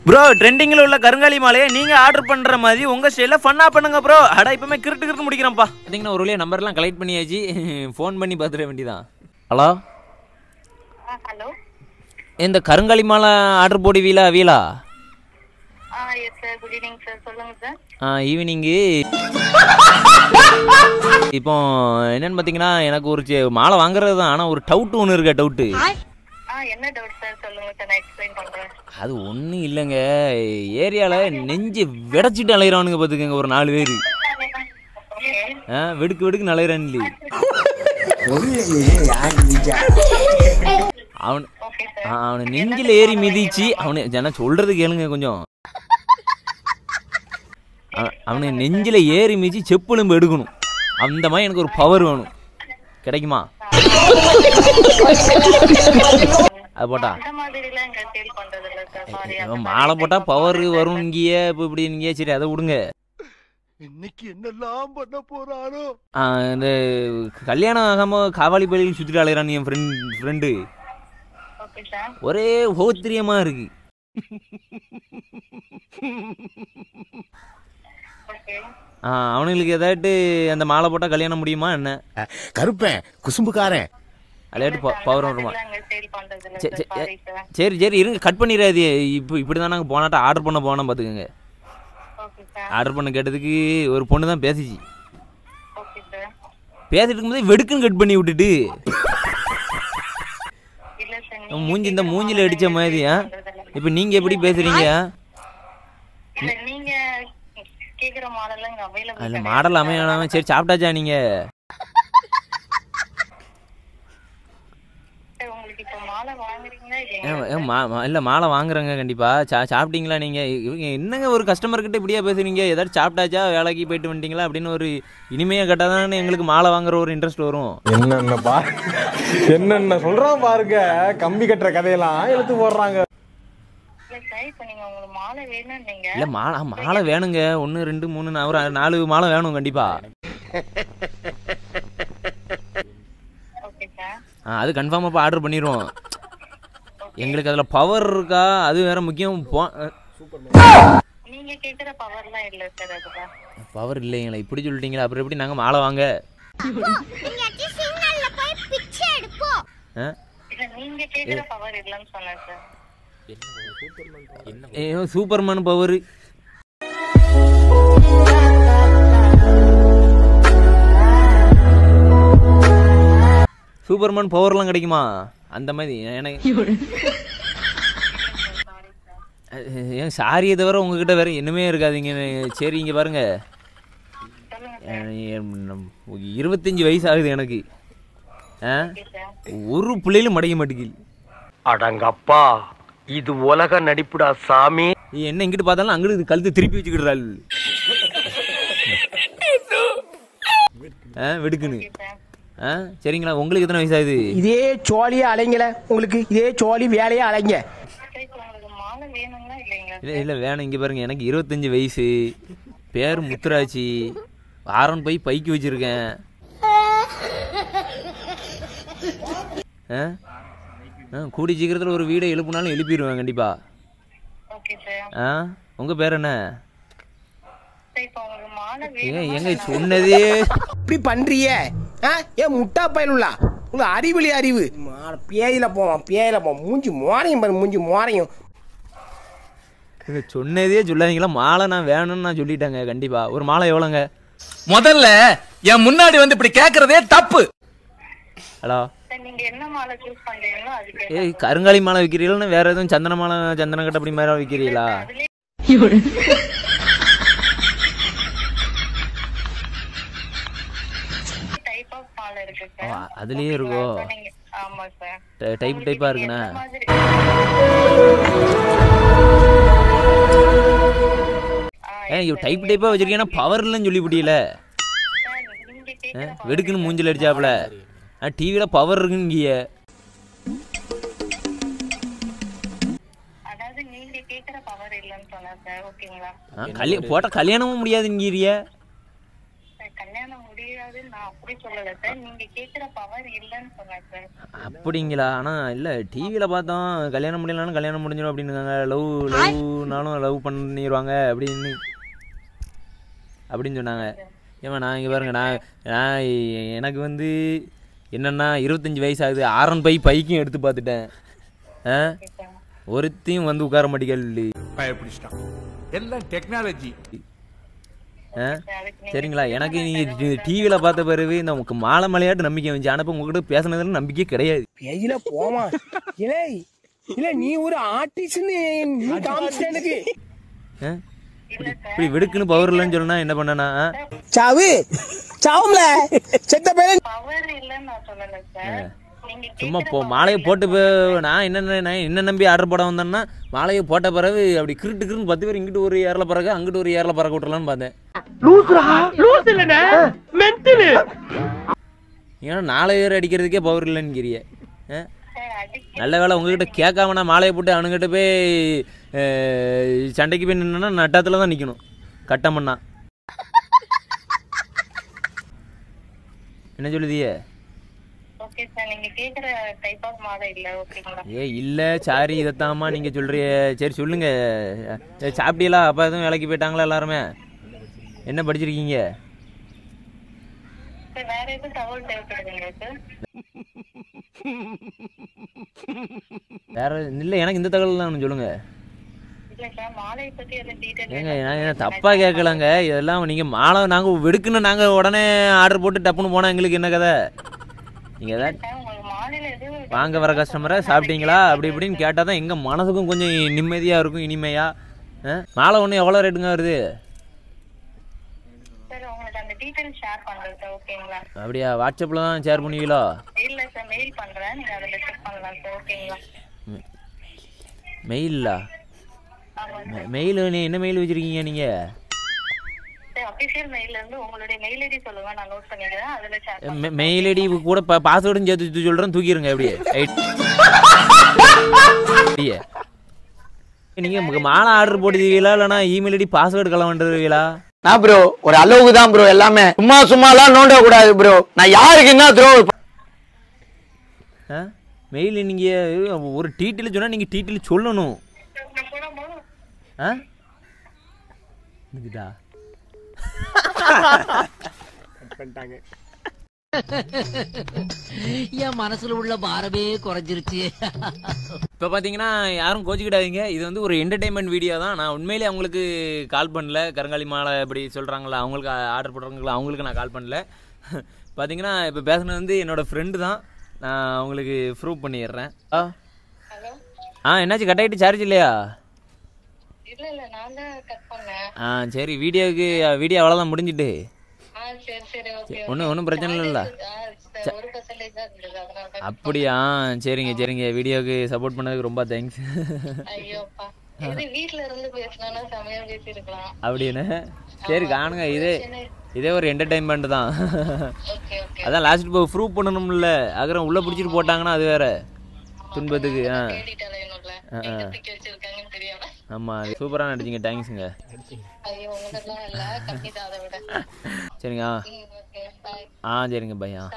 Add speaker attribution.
Speaker 1: Bro ட்ரெண்டிங்கில் உள்ள கருங்காலி மாலையை நீங்கள் ஆர்டர் பண்ணுற மாதிரி உங்கள் ஸ்டைலில் ஃபன்னாக பண்ணுங்க ப்ரோ அட இப்போமே கிருட்டு கிருட்டு முடிக்கிறேன்ப்பா பார்த்தீங்கன்னா ஒரு வழியாக நம்பர்லாம் கலெக்ட் பண்ணியாச்சு ஃபோன் பண்ணி பார்த்துட வேண்டியதான் ஹலோ
Speaker 2: ஹலோ
Speaker 1: இந்த கருங்காலி மாலை ஆர்டர் போடுவீலா வீலா
Speaker 2: ஆ yes sir good evening sir சொல்லுங்க சார்
Speaker 1: ஆ ஈவினிங்கு இப்போ என்னன்னு பார்த்தீங்கன்னா எனக்கு ஒரு சி- மாலை வாங்குறது தான் ஆனால் ஒரு டவுட் ஒன்று இருக்கா டவுட்டு
Speaker 2: ஆ என்ன டவுட் சார் சொல்லுங்க சார் நான் எக்ஸ்பிளைன் பண்றேன்
Speaker 1: அது ஒன்றும் இல்லைங்க ஏரியாவில் நெஞ்சு விடச்சிட்டு அலையிறானுங்க பார்த்துக்கங்க ஒரு நாலு பேர்
Speaker 2: ஓகே
Speaker 1: ஆ வெடுக்கு வெடுக்கு அலையிறான்லி அவன்
Speaker 2: ஓகே சார்
Speaker 1: ஆ, அவனை நெஞ்சில் ஏறி மிதிச்சு அவனை ஜன சொல்றது கேளுங்க கொஞ்சம் அவ- அவனை நெஞ்சில் ஏறி மிதிச்சு செப்புளும்பு எடுக்கணும் அந்த மாதிரி எனக்கு ஒரு பவர் வேணும் கிடைக்குமா அது போட்டா
Speaker 2: அந்த மாதிரிலாம் எங்க சேல் பண்றது இல்ல சார் சாரி
Speaker 1: இவன் மாலை போட்டா பவர் வரும் இங்கேயே இப்போ இப்படி இங்கேயே சரி அதை விடுங்க
Speaker 3: இன்னைக்கு என்னெல்லாம் பண்ண போறாரோ
Speaker 1: ஆ, இந்த கல்யாணம் ஆகாம காவாலி பள்ளியில் சுற்றிட்டு அலைகிறான் என் ஃப்ரெண்ட் ஃப்ரெண்டு
Speaker 2: ஓகே சார்
Speaker 1: ஒரே ஹோத்திரியமா இருக்கு
Speaker 2: ஓகே
Speaker 1: ஆ, அவனுங்களுக்கு ஏதாட்டு அந்த மாலை போட்டால் கல்யாணம் முடியுமா என்ன
Speaker 3: கருப்பேன் குசும்புக்காரன்
Speaker 1: விளையாட்டு பவர் வருமா
Speaker 2: எங்க சேல் பண்றது இல்ல
Speaker 1: சரி,
Speaker 2: சார்
Speaker 1: சரி,
Speaker 2: சாரி சார்
Speaker 1: சரி சரி இருங்க கட் பண்ணிடாது இப்போ இப்படி தான் நாங்கள் போனாட்ட ஆர்டர் பண்ண போனோம் பார்த்துக்கோங்க
Speaker 2: ஓகே சார்
Speaker 1: ஆர்டர் பண்ண கேட்டதுக்கு ஒரு பொண்ணு தான் பேசிச்சு
Speaker 2: ஓகே சார்
Speaker 1: பேசிட்டு இருக்கும்போதே வெடுக்குன்னு கட் பண்ணி விட்டுட்டு
Speaker 2: இல்ல சார்
Speaker 1: நம்ம மூஞ்சி இந்த மூஞ்சில அடிச்ச மாதிரி ஆ இப்போ நீங்கள் எப்படி பேசுறீங்க
Speaker 2: இல்ல நீங்க கேக்குற மாடல்லாம் இங்க அவைலபிள்
Speaker 1: அதில் மாடல் அமையாம சரி சாப்பிட்டாச்சா நீங்கள்
Speaker 2: உங்களுக்கு இப்ப மாலை வாங்குறீங்களா இல்லையா
Speaker 1: மா இல்லை மாலை வாங்குறேங்க கண்டிப்பாக சா சாப்பிட்டீங்களா நீங்கள் இவங்க என்னங்க ஒரு கஸ்டமர்கிட்ட இப்படியா பேசுறீங்க ஏதாச்சும் சாப்பிட்டாச்சா வேலைக்கு போயிட்டு வந்துட்டீங்களா அப்படின்னு ஒரு இனிமையாக கேட்டால் தானே எங்களுக்கு மாலை வாங்குற ஒரு இன்ட்ரெஸ்ட் வரும்
Speaker 4: என்னென்ன பா என்னென்ன சொல்றான் பாருங்க கம்பி கட்டுற கதையெல்லாம் எடுத்து போடுறாங்க
Speaker 2: இல்ல சார் இப்ப நீங்க உங்களுக்கு மாலை வேணும் நீங்க
Speaker 1: இல்லை மாலை மாலை வேணுங்க ஒன்று ரெண்டு மூணு நா- ஒரு நாலு மாலை வேணும் கண்டிப்பாக
Speaker 2: ஓகே சார்
Speaker 1: அது கன்ஃபார்மாக இப்போ ஆர்டர் பண்ணிடுவோம் எங்களுக்கு அதில் பவர் இருக்கா அது வேற முக்கியம் போ
Speaker 2: நீங்க கேக்குற பவர்லாம் இல்ல சார் அதுல
Speaker 1: பவர் இல்லைங்களா இப்படி சொல்லிட்டீங்களா அப்புறம் எப்படி நாங்கள் மாலை வாங்க ஆ
Speaker 2: இல்ல நீங்க கேக்குற பவர் இல்லன்னு சொன்னேன் சார்
Speaker 1: ஏ சூப்பர்மேன் பவர் சூப்பர்மேன் பவர்லாம் கிடைக்குமா அந்த மாதிரி எனக்கு அஹ், ஏன் சாரியை தவிர உங்ககிட்ட வேற என்னமே இருக்காதுங்க சரி இங்கே பாருங்க அஹ், எம், இருபத்தஞ்சி வயசு ஆகுது எனக்கு ஆ ஒரு பிள்ளையிலும் மடைக்க மாட்டேங்குது
Speaker 5: அடங்கப்பா இது உலக நடிப்புடா சாமி
Speaker 1: நீ என்ன இங்கிட்டு பார்த்தாலும் அங்கிட்டு இது கழுத்து திருப்பி வச்சுக்கிடுறாள் ஆ வெடுக்குன்னு ஆ சரிங்களா உங்களுக்கு எத்தனை வயசாகுது
Speaker 6: இதே சோழியே அலைங்கள உங்களுக்கு இதே சோழி வேலையே அலைங்க
Speaker 2: சார் இப்ப உங்களுக்கு மாலை வேணுங்களா இல்லைங்களா
Speaker 1: இல்லை இல்லை வேணும் இங்கே பாருங்க எனக்கு இருபத்தஞ்சி வயசு பேர் முத்துராட்சி ஆரன் போய் பைக்கு வச்சிருக்கேன் ஆ ஆ கூடி சீக்கிரத்தில் ஒரு வீடை எழுப்புனாலும் எழுப்பிடுவேன் கண்டிப்பா
Speaker 2: ஓகே சார்
Speaker 1: ஆ உங்கள் பேர் என்ன
Speaker 2: சார் இப்ப உங்களுக்கு மாலை
Speaker 1: ஏங்க
Speaker 2: வேணும்
Speaker 1: எங்க சொன்னதே
Speaker 6: இப்படி பண்றிய ஆ ஏன் முட்டா பயலுள்ளா உங்களுக்கு அறிவிலி அறிவு மாட- பேயில போவான் பேயில போவான் மூஞ்சி மோரையும் பாரு மூஞ்சி மோரையும்
Speaker 1: ஏங்க, சொன்னதே சொல்லாதீங்களா மாலை நான் வேணும்னு நான் சொல்லிட்டேங்க கண்டிப்பா ஒரு மாலை எவ்வளோங்க
Speaker 7: முதல்ல என் முன்னாடி வந்து இப்படி கேக்குறதே தப்பு
Speaker 1: ஹலோ
Speaker 2: சார் நீங்க என்ன மாலை சூஸ் பண்றீங்களோ அதுக்கு
Speaker 1: ஏய் கருங்காலி மாலை விற்கிறீங்களா வேற எதுவும் சந்தன மாலை சந்தன கட்டை அப்படி மாதிரி விற்கிறீங்களா
Speaker 2: டைப் ஆஃப் மாலை இருக்கு
Speaker 1: ஓ,
Speaker 2: சார்
Speaker 1: அதுலயே இருக்கோ
Speaker 2: So நீங்க- ஆமா சார்
Speaker 1: ட- டைப் டைப்பா இருக்குண்ணா
Speaker 2: இந்த மாதிரி
Speaker 1: ஏ ஐயோ டைப் டைப்பா வச்சிருக்கேன்னா பவர் இல்லைன்னு சொல்லி முடியல
Speaker 2: சார் நீங்க கேக்குற
Speaker 1: வெடுக்குன்னு மூஞ்சில் அடிச்சாப்புல ஆ டிவியில் பவர் இருக்குங்கிய
Speaker 2: அதாவது நீங்க கேக்குற பவர் இல்லன்னு சொன்னேன் சார் ஓகேங்களா
Speaker 1: கல்யாணம் போட்டால் கல்யாணமும் முடியாதுங்கிறிய
Speaker 2: சார் கல்யாணம் முடியாதுன்னு நான் அப்படி சொல்லல சார் நீங்க கேக்குற பவர் இல்லைன்னு சொன்னேன் சார்
Speaker 1: அப்படிங்களா ஆனால் இல்லை டிவியில் பார்த்தோம் கல்யாணம் முடியலனாலும் கல்யாணம் முடிஞ்சிடும் அப்படின்னுங்க லவ் லவ்னாலும் லவ் பண்ணிடுவாங்க அப்படின்னு அப்படின்னு சொன்னாங்க ஏமா நான் இங்கே பாருங்க நான் நான் எனக்கு வந்து என்னென்னா இருபத்தஞ்சி வயசு ஆகுது ஆரன் பை பைக்கும் எடுத்து பார்த்துட்டேன் ஆ ஒருத்தையும் வந்து உட்கார மாட்டேங்கல்
Speaker 7: பயப்பிடிச்சிட்டான் எல்லாம் டெக்னாலஜி
Speaker 1: ஆ சரிங்களா எனக்கு நீங்கள் டிவியில் பார்த்த பிறகு இந்த உங்க மாலை மலையாட்டு நம்பிக்கை வந்துச்சு ஆனால் இப்போ உங்ககிட்ட பேசுனதுல நம்பிக்கையே கிடையாது
Speaker 6: பேஜில போமா இல்லை இல்ல நீ ஒரு ஆர்டிஸ்ட்னு நீ காமிச்சிட்ட எனக்கு
Speaker 1: ஆ? இப்படி இப்படி வெடுக்குன்னு பவர் இல்லைன்னு சொன்னா என்ன பண்ணனா
Speaker 6: சாவு சாவும்ல செத்த பேரு
Speaker 2: பவர் இல்லைன்னு நான் சொல்லல சார் நீங்க
Speaker 1: சும்மா
Speaker 2: கேக்குற
Speaker 1: போ
Speaker 2: power
Speaker 1: மாலையை போட்டு போ- நான் என்ன நான் என்ன நம்பி ஆர்டர் போட வந்தேன்னா மாலையை போட்ட பிறகு அப்படி கிருட்டு கிருன்னு பத்து பேர் இங்கிட்டு ஒரு ஏரில் பறக்க அங்கிட்டு ஒரு ஏரில் பறக்க விட்டுலான்னு பார்த்தேன் ஏன்னா நாலு பேர் அடிக்கிறதுக்கே பவர் இல்லைன்னு கிரிய
Speaker 2: சார் அடிக்க
Speaker 1: நல்ல வேலை உங்ககிட்ட கேட்காம நான் மாலையை போட்டு அவனுங்கிட்ட போய் அஹ், சண்டைக்கு போய் நின்னா நட்டத்தில் தான் நிற்கணும் கட்டம் பண்ணா என்ன சொல்லுதியே
Speaker 2: ஓகே சார் நீங்க கேக்குற டைப் ஆஃப் மாலை இல்ல ஓகேங்களா
Speaker 1: ஏ இல்லை சாரி இதைத்தாம்மா நீங்கள் சொல்கிறிய சரி சொல்லுங்க ஏ, சாப்பிட்டீங்களா அப்பா எதுவும் வேலைக்கு போயிட்டாங்களா எல்லாருமே என்ன படிச்சிருக்கீங்க
Speaker 2: சார் வேற எதுவும் தகவல் தேவைப்படுதுங்களா சார்
Speaker 1: வேற இல்லை எனக்கு இந்த தகவல் தான் சொல்லுங்க
Speaker 2: இல்ல சார் மாலையை பத்தி எதுவும் டீடைல்
Speaker 1: ஏங்க நான் என்ன தப்பாக கேட்கலங்க இதெல்லாம் நீங்கள் மாலை நாங்கள் வெடுக்குன்னு நாங்கள் உடனே ஆர்டர் போட்டு டப்புன்னு போனால் எங்களுக்கு என்ன கதை நீங்கள் ஏதாவது
Speaker 2: சார் உங்களுக்கு மாலையில எதுவும்
Speaker 1: வாங்க வர கஸ்டமரை சாப்பிட்டீங்களா அப்படி இப்படின்னு கேட்டால் தான் எங்கள் மனசுக்கும் கொஞ்சம் நிம்மதியாக இருக்கும் இனிமையாக மாலை ஒன்று எவ்வளோ ரேட்டுங்க வருது
Speaker 2: சார் உங்களுக்கு அந்த டீடைல் ஷேர் பண்றேன் சார் ஓகேங்களா
Speaker 1: அப்படியா வாட்ஸ்அப்பில் தான் ஷேர் பண்ணுவீங்களோ
Speaker 2: இல்ல சார் மெயில் பண்றேன் நீங்க அதுல செக் பண்ணலாம் சார் ஓகேங்களா
Speaker 1: மெயிலா
Speaker 2: ஆமா
Speaker 1: மெயில் நீ என்ன மெயில் வச்சுருக்கீங்க நீங்கள்
Speaker 2: சார் அபிஷியல் மெயில்ல இருந்து உங்களுடைய மெயில் ஐடி சொல்லுங்க நான் நோட் பண்ணிக்கிறேன் அதுல ஷேர்
Speaker 1: மெயில் ஐடி கூட பா பாஸ்வேர்டும் சேர்த்து சொல்கிறேன் தூக்கிடுங்க அப்படியே ரைட் அப்படியே நீங்கள் உங்களுக்கு மாலை ஆர்டர் போட்டுதீங்களா இல்லைனா இமெயில் ஐடி பாஸ்வேர்டு கல பண்ணுறீங்களா
Speaker 5: நான் ப்ரோ ஒரு அளவுக்கு தான் ப்ரோ எல்லாமே சும்மா சும்மாலாம் நோண்ட கூடாது ப்ரோ நான் யாருக்கு என்ன த்ரோ
Speaker 1: ஆ மெயில் நீங்கள் ஒரு டீட்டெயில் சொன்னால் நீங்கள் டீட்டெயில் சொல்லணும் ஆ இதுடா
Speaker 6: பண்ணிட்டாங்க
Speaker 8: என் மனசுல உள்ள பாரமே குறைஞ்சிருச்சு
Speaker 1: இப்போ பார்த்தீங்கன்னா யாரும் கோச்சிக்கிடாதீங்க இது வந்து ஒரு என்டர்டைன்மெண்ட் வீடியோ தான் நான் உண்மையிலேயே அவங்களுக்கு கால் பண்ணல கருங்காலி மாலை இப்படி சொல்கிறாங்களா அவங்களுக்கு ஆர்டர் போடுறாங்களா அவங்களுக்கு நான் கால் பண்ணல பார்த்தீங்கன்னா இப்போ பேசுனது வந்து என்னோடய ஃப்ரெண்டு தான் நான் அவங்களுக்கு ப்ரூவ் பண்ணிடுறேன் ஆ
Speaker 2: ஹலோ
Speaker 1: ஆ என்னாச்சு கட் ஆகிட்டு சார்ஜ் இல்லையா
Speaker 2: இல்ல இல்ல நான் தான் கட் பண்ணேன்
Speaker 1: ஆ சரி வீடியோவுக்கு வீடியோ அவ்வளோதான் முடிஞ்சிட்டு
Speaker 2: ஆ சரி சரி ஓகே
Speaker 1: ஒன்றும் ஒன்றும் பிரச்சனை இல்லைல்ல
Speaker 2: ஒரு பர்சன்டேஜ் தான் இருந்தது அதனால தான்
Speaker 1: அப்படியா சரிங்க சரிங்க வீடியோவுக்கு சப்போர்ட் பண்ணதுக்கு ரொம்ப தேங்க்ஸ்
Speaker 2: ஐயோப்பா இது வீட்ல இருந்து பேசினா செமையா பேசிருக்கலாம்
Speaker 1: அப்படின்னு சரி காணுங்க இதே இதே ஒரு என்டர்டைன்மெண்ட் தான்
Speaker 2: ஓகே ஓகே
Speaker 1: அதான் லாஸ்ட் இப்போ ப்ரூவ் பண்ணணும்ல அகரம் உள்ளே பிடிச்சிட்டு போட்டாங்கன்னா அது வேற துன்பத்துக்கு ஆ
Speaker 2: தேடிட்டாலே இன்னும்ல எங்க தூக்கி வச்சிருக்காங்கன்னு தெரியாம
Speaker 1: ஆமாம் சூப்பராக நடிச்சிங்க தேங்க்ஸுங்க
Speaker 2: ஐயோ உங்களெல்லாம் இல்ல கம்மி தான் அதை விட
Speaker 1: சரிங்க ஆ
Speaker 2: ம் ஓகே பாய்
Speaker 1: ஆ சரிங்க பையா